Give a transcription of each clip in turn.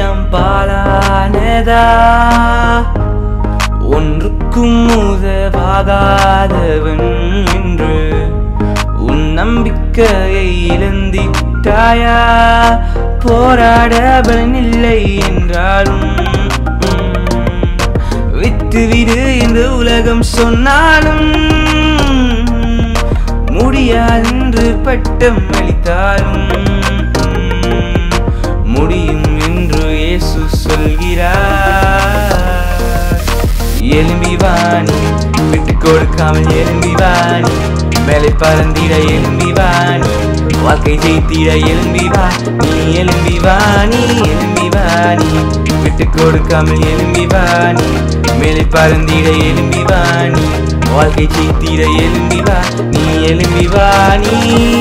இதயம் பாலானதா ஒன்றுக்கும் உதவாகாதவன் என்று உன் நம்பிக்கையை இழந்திட்டாயா போராட பலனில்லை என்றாலும் விட்டுவிடு என்று உலகம் சொன்னாலும் முடியாதென்று பட்டம் அளித்தாலும் முடியும் என்று இயேசு சொல்கிறார் எலும்பி வாணி விட்டு கொடுக்காமல் எலும்பி வாணி மேலே பறந்திட எலும்பி வாணி வாழ்க்கை ஜெயித்திட எலும்பி வா நீ எலும்பி வாணி எலும்பி வாணி விட்டு கொடுக்காமல் எலும்பி வாணி மேலே பறந்திட எலும்பி வாணி வாழ்க்கை ஜெயித்திட எலும்பி வா நீ எலும்பி வாணி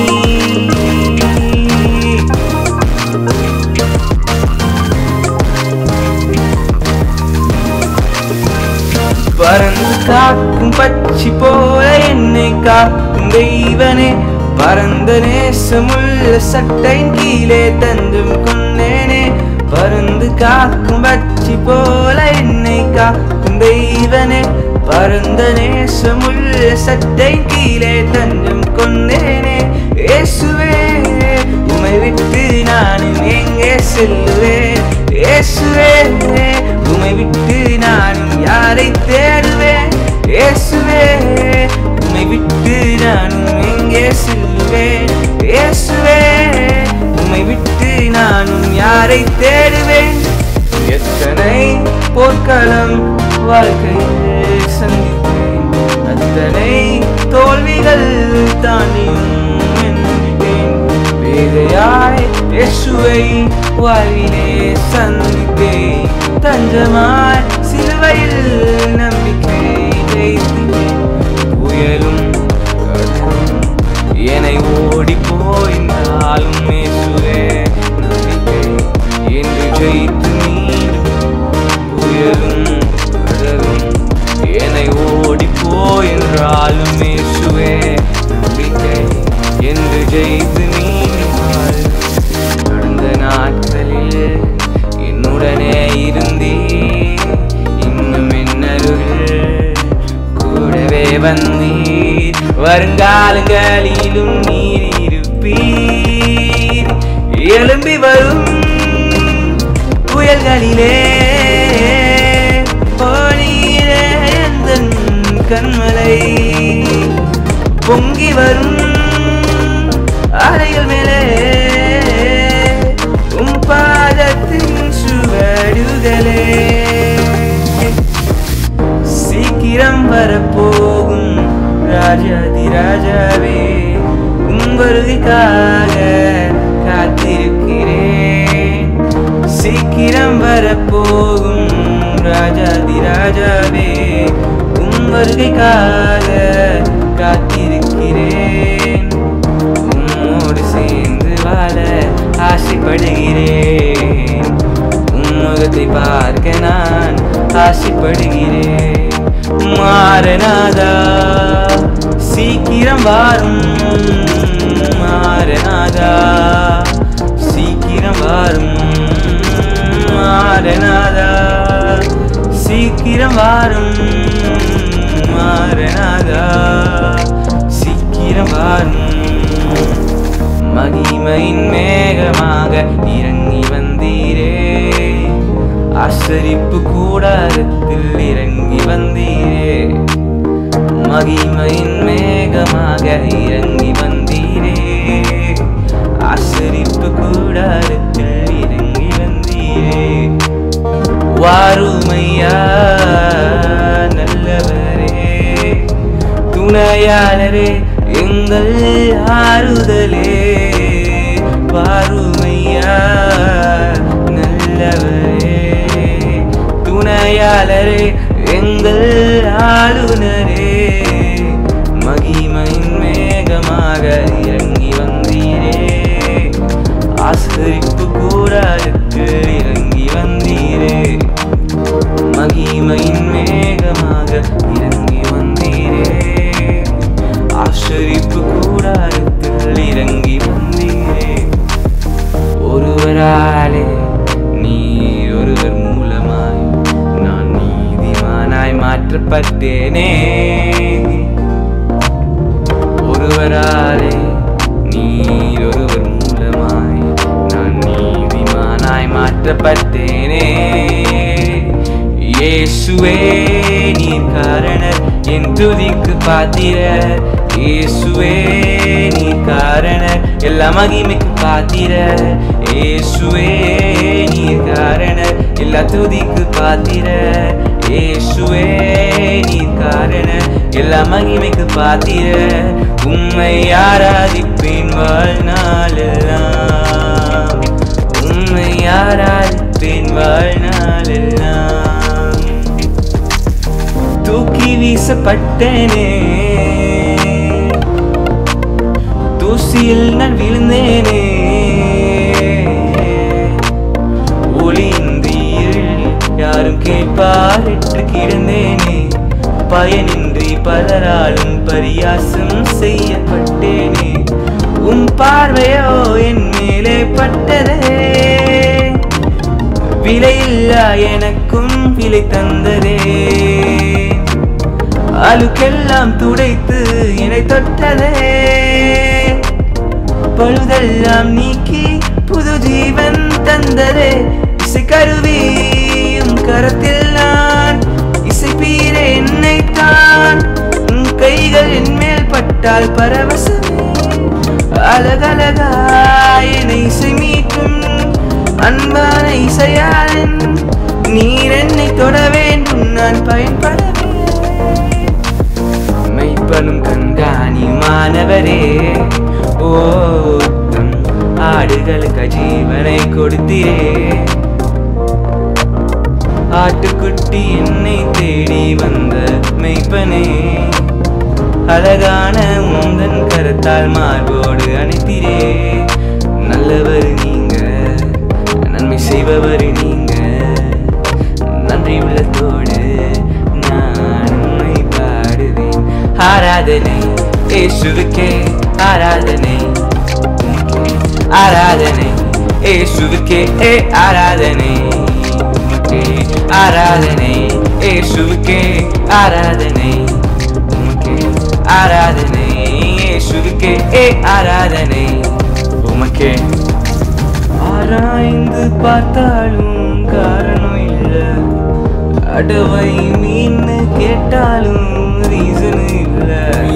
பறந்து காக்கும் பச்சி போல என்னை காக்கும் தெய்வனே பரந்த நேசமுள்ள சட்டையின் கீழே தஞ்சம் கொண்டேனே பறந்து காக்கும் பச்சி போல என்னை காக்கும் தெய்வனே பரந்த நேசமுள்ள சட்டையின் கீழே தஞ்சம் கொண்டேனே இயேசுவே உமை விட்டு நான் எங்கே செல்லுவேன் இயேசுவே உமை விட்டு நான் யாரை தேடுவேன் இயேசுவே உமை விட்டு நான் எங்கே செல்லுவேன் இயேசுவே உமை விட்டு நானும் யாரை தேடுவேன் எத்தனை போர்க்களம் வாழ்க்கையில் சந்தித்தேன் அத்தனை தோல்விகள் தாண்டியும் வென்றேன் பேதையாய் இயேசுவை வாழ்விலே சந்தித்தேன் தஞ்சமாய் சிலுவையில் நம்பிக்கை வைத்தேன் புயலும் கடலும் என்னை ஓடி போய்ந்தாலும் இயேசுவே நம்பிக்கை என்று ஜெயித்து மீண்டும் புயலும் கடலும் என்னை ஓடி போயென்றாலும் இயேசுவே நம்பிக்கை என்று ஜெயித்து மீண்டும் வாழ். கடந்த நாட்களில் என்னுடனே இருந்தே இன்னும் என்னருகில் கூடவே வந்தீர் வருங்காலங்களிலும் நீர் இருப்பீர் எழும்பி வரும் புயல்களிலே போனீரே எந்தன் கண்மலை பொங்கி வரும் அலைகள் மேலே உம் பாதத்தின் சுவடுகளே சீக்கிரம் வரப்போகும் ராஜாதி ராஜாவே உம் வருகைக்காக காத்திருக்கிறேன் சீக்கிரம் வரப்போகும் ராஜாதி ராஜாவே உம் வருகைக்காக காத்திருக்கிறேன் உம்மோடு சேர்ந்து வாழ ஆசைப்படுகிறேன் உம் முகத்தை பார்க்க நான் ஆசைப்படுகிறேன் மாறனாதா சீக்கிரம் வாரும் மாறனாதா சீக்கிரம் வாரும் மாறனாதா சீக்கிரம் வாரும் மாறனாதா சீக்கிரம் வாரும் மகிமையின் மேகமாக இறங்கி வந்தீரே ஆசரிப்பு கூடாரத்தில் இறங்கி வந்தீரே மகிமையின் மேகமாக இறங்கி வந்தீரே ஆசரிப்பு கூடாரத்தில் இறங்கி வந்தீரே வாருமையா நல்லவரே துணையாளரே எங்கள் ஆறுதலே வாருமையா நல்லவரே துணையாளரே எங்கள் ஆளுநரே மகிமையின் மேகமாக இறங்கி வந்தீரே ஆசரிப்பு கூடாரத்தில் இறங்கி வந்தீரே மகிமையின் மேகமாக இறங்கி வந்தீரே ஆசரிப்பு கூடாரத்தில் இறங்கி வந்தீரே ஒருவராலே நீ மாற்றப்பட்டேனே ஒருவராலே நீர் ஒருவர் மூலமாய் நான் நீதிமானாய் மாற்றப்பட்டேனே இயேசுவே நீர் காரணர் என் துதிக்கு பாத்திரர் இயேசுவே நீர் காரணர் எல்லா மகிமைக்கு பாத்திரர் இயேசுவே நீர் காரணர் எல்லா துதிக்கு பாத்திரர் இயேசுவே நீர் காரணர் எல்லா மகிமைக்கு பாத்திரர் உம்மை ஆராதிப்பேன் வாழ்நாளெல்லாம் உம்மை ஆராதிப்பேன் வாழ்நாளெல்லாம் தூக்கி வீசப்பட்டேனே தூசியில் நான் விழுந்தேனே ஒளியின்றி இருளில் யாரும் கேட்பாரிட்டு கிடந்தேனே பயனின்றி பலராலும் பரியாசம் செய்யப்பட்டேனே உம் பார்வையோ என் மேலே பட்டதே விலையில்லா எனக்கும் விலை தந்ததே அழுக்கெல்லாம் துடைத்து என்னை தொட்டதே பழுதெல்லாம் நீக்கி புது ஜீவன் தந்ததே இசை கருவியும் கரத்தில் நான் இசை பீர என்னைத்தான் உன் கைகள் என் மேல் பட்டால் பரவசமே அழகழகாய் என்னை இசை மீட்டும் அன்பான இசையாளன் நீர் என்னை தொட வேண்டும் நான் பயன்படவே மெய்ப்பனும் கண்காணியுமானவரே ஓத்தம் ஆடுகளுக்கு ஜீவனை கொடுத்தீரே ஆட்டுக்குட்டி என்னை தேடி வந்த மெய்ப்பனே அழகான உந்தன் கரத்தால் மார்போடு அணைத்தீரே நல்லவர் நீங்க நன்மை செய்பவர் நீங்க நன்றி உள்ளத்தோடு நான் உம்மை பாடுவேன் ஆராதனை இயேசுவுக்கே ஆராதனை உமக்கே ஆராதனை இயேசுவுக்கே ஏ ஆராதனை உமக்கே ஆராதனை இயேசுவுக்கே ஆராதனை உமக்கே ஆராதனை இயேசுவுக்கே ஏ ஆராதனை உமக்கே ஆராய்ந்து பார்த்தாலும் காரணம் இல்ல அடவை மீன் கேட்டாலும் ரீசன் இல்ல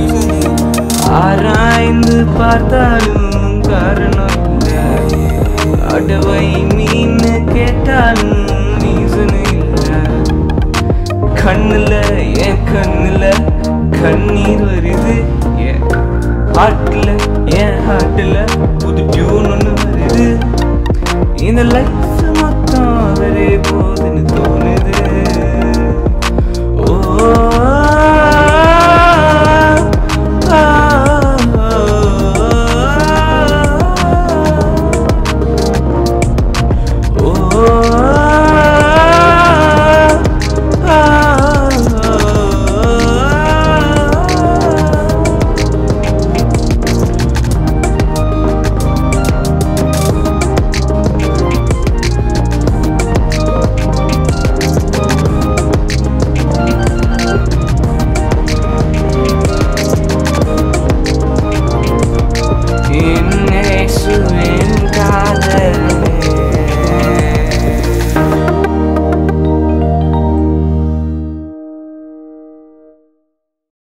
ஆராய்ந்து பார்த்தாலும் காரணம் இல்ல அடவை மீன் கேட்டாலும் ரீசன் இல்ல கண்ணுல என் கண்ணுல கண்ணீர் வருது என் ஹார்ட்ல என் ஹார்ட்ல புது டியூன் ஒன்று வருது இந்த லைஃப் மொத்தம் அவரே போதுன்னு தோணுது